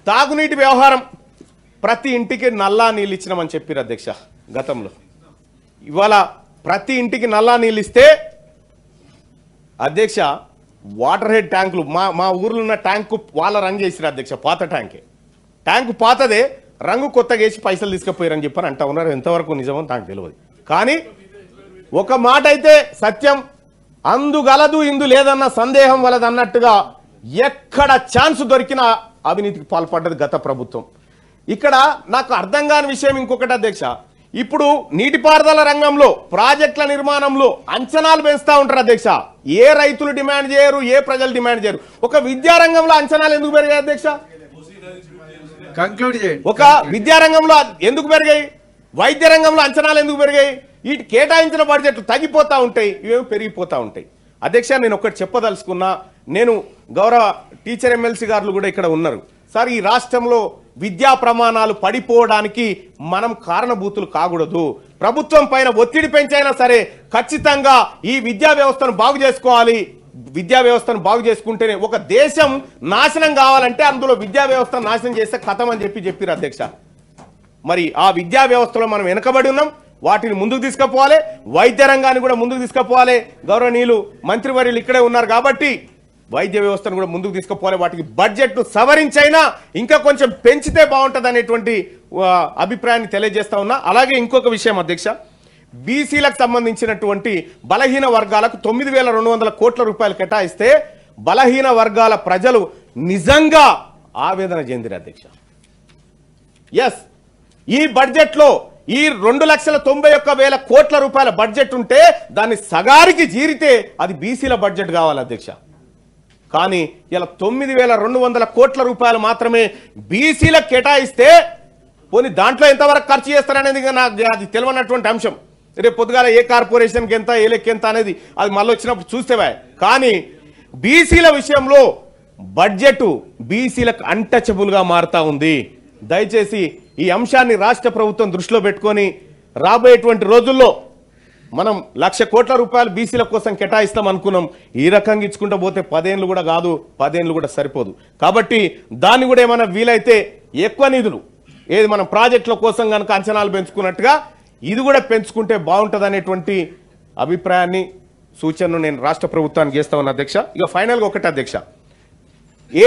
తాగునీటి వ్యవహారం ప్రతి ఇంటికి నల్లా నీళ్ళు ఇచ్చినామని చెప్పారు అధ్యక్ష గతంలో ఇవాళ ప్రతి ఇంటికి నల్లా నీళ్ళు ఇస్తే అధ్యక్ష వాటర్ హెడ్ ట్యాంకులు మా మా ఊర్లో ఉన్న ట్యాంకు వాళ్ళ రంగు వేసిరు అధ్యక్ష పాత ట్యాంకే ట్యాంకు పాతదే రంగు కొత్తగా వేసి పైసలు తీసుకుపోయారని చెప్పని అంటా ఉన్నారు ఎంతవరకు నిజమో నాకు తెలియదు కానీ ఒక మాట అయితే సత్యం అందుగలదు ఇందు లేదన్న సందేహం వలదు అన్నట్టుగా ఎక్కడ ఛాన్స్ దొరికినా అవినీతికి పాల్పడ్డది గత ప్రభుత్వం ఇక్కడ నాకు అర్థం కాని విషయం ఇంకొకటి అధ్యక్ష ఇప్పుడు నీటిపారుదల రంగంలో ప్రాజెక్టుల నిర్మాణంలో అంచనాలు పెంచుతా ఉంటారు అధ్యక్ష ఏ రైతులు డిమాండ్ చేయరు ఏ ప్రజలు డిమాండ్ చేయరు ఒక విద్యా రంగంలో అంచనాలు ఎందుకు పెరిగాయి అధ్యక్ష కంక్లూడ్ చేయండి ఒక విద్యారంగంలో ఎందుకు పెరిగాయి వైద్య రంగంలో అంచనాలు ఎందుకు పెరిగాయి వీటి కేటాయించిన బడ్జెట్లు తగ్గిపోతా ఉంటాయి ఇవేమి పెరిగిపోతా ఉంటాయి అధ్యక్ష నేను ఒకటి చెప్పదలుచుకున్నా నేను గౌరవ టీచర్ ఎమ్మెల్సీ గారు కూడా ఇక్కడ ఉన్నారు సార్ ఈ రాష్ట్రంలో విద్యా ప్రమాణాలు పడిపోవడానికి మనం కారణభూతులు కాకూడదు ప్రభుత్వం పైన ఒత్తిడి పెంచైనా సరే ఖచ్చితంగా ఈ విద్యా వ్యవస్థను బాగు చేసుకోవాలి విద్యా వ్యవస్థను బాగు చేసుకుంటేనే ఒక దేశం నాశనం కావాలంటే అందులో విద్యా వ్యవస్థను నాశనం చేస్తే కథం అని చెప్పి చెప్పారు అధ్యక్ష మరి ఆ విద్యా వ్యవస్థలో మనం వెనకబడి ఉన్నాం వాటిని ముందుకు తీసుకుపోవాలి వైద్య రంగాన్ని కూడా ముందుకు తీసుకుపోవాలి గౌరవనీయులు మంత్రివర్యులు ఇక్కడే ఉన్నారు కాబట్టి వైద్య వ్యవస్థను కూడా ముందుకు తీసుకుపోవాలి వాటికి బడ్జెట్ సవరించైనా ఇంకా కొంచెం పెంచితే బాగుంటుంది అనేటువంటి ఆ, అభిప్రాయాన్ని తెలియజేస్తా ఉన్నా అలాగే ఇంకొక విషయం అధ్యక్ష బీసీలకు సంబంధించినటువంటి బలహీన వర్గాలకు తొమ్మిది వేల రెండు వందల కోట్ల రూపాయలు కేటాయిస్తే బలహీన వర్గాల ప్రజలు నిజంగా ఆవేదన చెందిరు అధ్యక్ష ఎస్ ఈ బడ్జెట్లో ఈ రెండు లక్షల తొంభై ఒక్క వేల కోట్ల రూపాయల బడ్జెట్ ఉంటే దాన్ని సగారికి జీరితే అది బీసీల బడ్జెట్ కావాలి అధ్యక్ష కానీ ఇలా తొమ్మిది వేల రెండు వందల కోట్ల రూపాయలు మాత్రమే బీసీలకు కేటాయిస్తే పోనీ దాంట్లో ఎంతవరకు ఖర్చు చేస్తారనేది ఇక నాకు అది తెలియనటువంటి అంశం రేపు పొద్దుగాల ఏ కార్పొరేషన్కి ఎంత ఏ లెక్క ఎంత అనేది అది మళ్ళీ వచ్చినప్పుడు చూస్తేవా కానీ బీసీల విషయంలో బడ్జెట్ బీసీలకు అన్టచబుల్గా మారుతా ఉంది దయచేసి ఈ అంశాన్ని రాష్ట్ర ప్రభుత్వం దృష్టిలో పెట్టుకొని రాబోయేటువంటి రోజుల్లో మనం లక్ష కోట్ల రూపాయలు బీసీల కోసం కేటాయిస్తాం అనుకున్నాం ఈ రకంగా ఇచ్చుకుంటూ పోతే పదేళ్ళు కూడా కాదు పదేళ్ళు కూడా సరిపోదు కాబట్టి దాన్ని కూడా ఏమైనా వీలైతే ఎక్కువ నిధులు ఏది మనం ప్రాజెక్టుల కోసం కనుక అంచనాలు పెంచుకున్నట్టుగా ఇది కూడా పెంచుకుంటే బాగుంటుంది అనేటువంటి అభిప్రాయాన్ని సూచనను నేను రాష్ట్ర ప్రభుత్వానికి చేస్తా ఉన్నా అధ్యక్ష ఇక ఫైనల్గా ఒకటి అధ్యక్ష